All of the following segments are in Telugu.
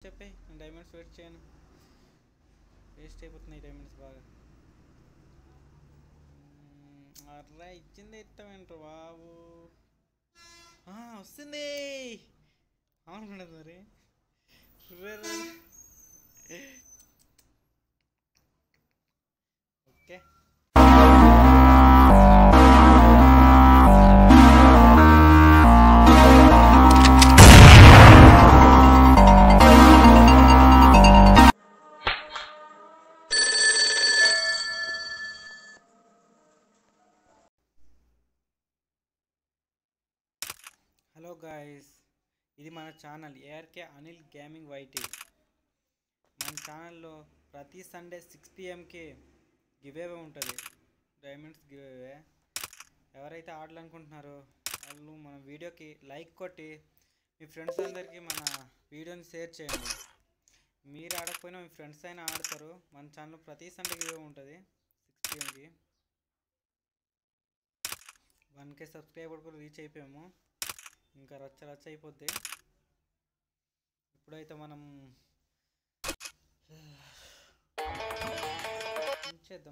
చెప్పే నేను డైమండ్స్ వెయిట్ చేయను వేస్ట్ అయిపోతున్నాయి డైమండ్స్ బాగా మ్మ్, అర్రా ఇచ్చింది ఎత్తమేంటారు బాబు ఆ, వస్తుంది అవునుకున్నది మరి రే, రే. ఓకే హలో గాయస్ ఇది మన channel ARK Anil gaming YT మన ఛానల్లో ప్రతి సండే సిక్స్ పిఎంకి గివేవే ఉంటుంది డైమండ్స్ గివేవే ఎవరైతే ఆడాలనుకుంటున్నారో వాళ్ళు మన వీడియోకి లైక్ కొట్టి మీ ఫ్రెండ్స్ అందరికీ మన వీడియోని షేర్ చేయండి మీరు ఆడకపోయినా మీ ఫ్రెండ్స్ అయినా ఆడతారు మన ఛానల్ ప్రతి సండే గివేవే ఉంటుంది సిక్స్ పిఎంకి వన్ కే సబ్స్క్రైబర్ కూడా రీచ్ అయిపోయాము ఇంకా రచ్చ రచ్చ అయిపోద్ది ఇప్పుడైతే మనం చేద్దాం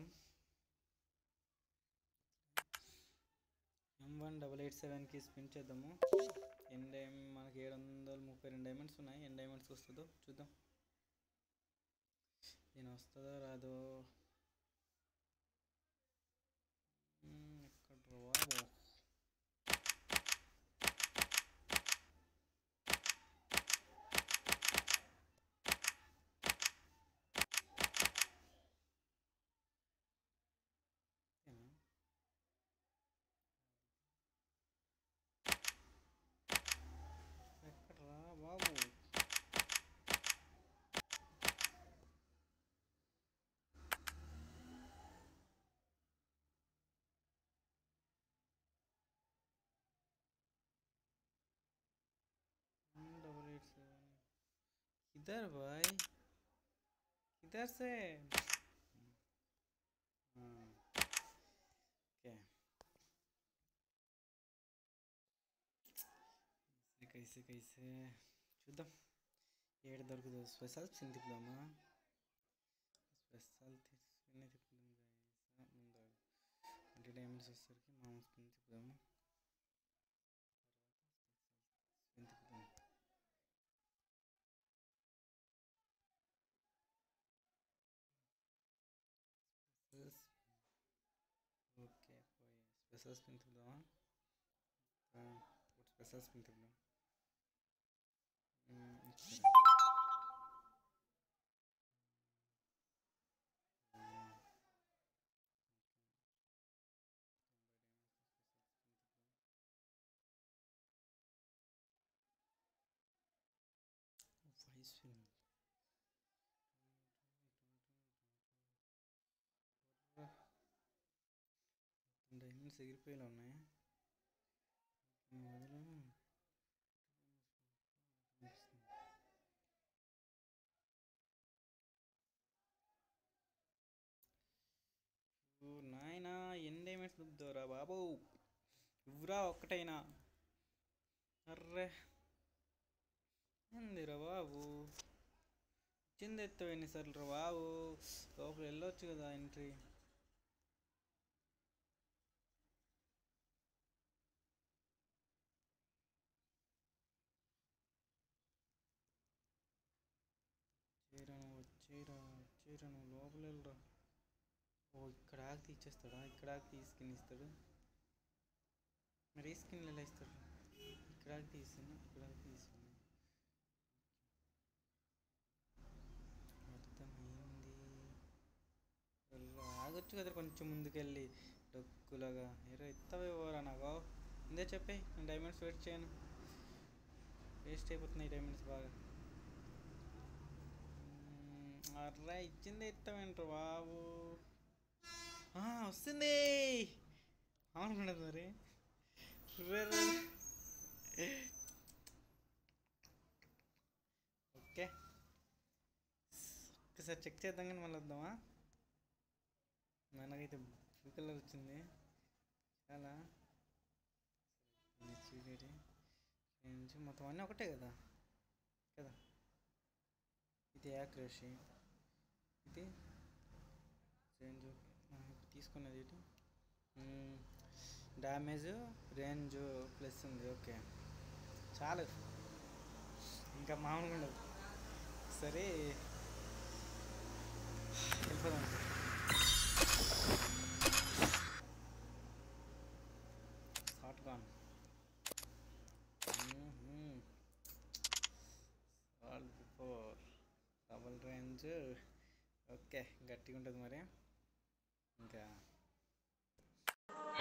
ఎం వన్ డబల్ ఎయిట్ సెవెన్కి స్పిన్ చేద్దాము ఎన్ డైమ్ మనకి ఏడు వందల ముప్పై రెండు డైమండ్స్ ఉన్నాయి ఎన్ డైమండ్స్ వస్తుందో చూద్దాం నేను వస్తుందో రాదో మ్మ్, ఎక్కడ బాబు ఏనా? ఎక్కడ్రా బాబు डबल एट सेवन किधर भाई किधर से हाँ क्या कैसे कैसे कैसे చూద్దాం ఏడు దొరుకుతుంది స్పెషల్ చిన్న తిప్పుదామా స్పెషల్ స్పిన్ తిప్పుదాం ముందు ట్వంటీ డైమండ్స్ వచ్చేసరికి మామూలు స్పిన్ తిప్పుదాము స్పిన్ తిప్పుదాం ఓకే పోయి స్పెషల్ స్పిన్ తిప్పుదామా స్పెషల్ స్పిన్ తిప్పుదాం మ్మ్, ఇక్కడ. మ్మ్. Five spin. డైమండ్స్ ఎగిరిపోయేలా ఉన్నాయి మొదలు ఓ నాయనా ఎన్ని డైమండ్స్ దుబ్బుతావురా బాబు ఇవ్వరా ఒక్కటైనా అర్రే ఏందిరా బాబు ఇచ్చింది ఎత్తావు ఎన్నిసార్లు రా బాబు లోపల వెళ్ళొచ్చు కదా ఎంట్రీ వచ్చేరా వచ్చేరా వచ్చేరా నువ్వు లోపల వెళ్ళరా ఓ ఇక్కడ ఆగి తీసేస్తాడా ఇక్కడ ఆగి తీసుకుని ఇస్తాడు మరి ఈ స్కిన్ ఎలా ఇస్తాడు ఇక్కడ ఆగి తీసుకుని ఇక్కడ ఆగి తీసుకుని అర్థమైంది వెళ్ళరా, ఆగొచ్చు కదా కొంచెం ముందుకెళ్ళి డొక్కులాగా ఏరో ఎత్తవే పోరా నాకు ఇందే చెప్పే నేను డైమండ్స్ వెయిట్ చేయను వేస్ట్ అయిపోతున్నాయి డైమండ్స్ బాగా మ్మ్, అర్రా ఇచ్చింది ఎత్తమేంటారు బాబు ఆ, వస్తుంది అవునుకున్నది మరి రే, రే. ఓకే ఒకసారి చెక్ చేద్దాం కానీ మళ్ళీ వద్దామా మనకైతే బ్లూ కలర్ వచ్చింది చాలా చూడేది నుంచి మొత్తం అన్నీ ఒకటే కదా కదా ఇది యాక్యురసీ ఇది రేంజ్ మనం ఇప్పుడు తీసుకున్నది ఇది డ్యామేజ్ రేంజ్ ప్లస్ ఉంది ఓకే చాలు ఇంకా మామూలుగా ఉండదు సరే వెళ్ళిపోదాం shotgun all before double range okay గట్టిగా ఉంటుంది మరి ఇంకా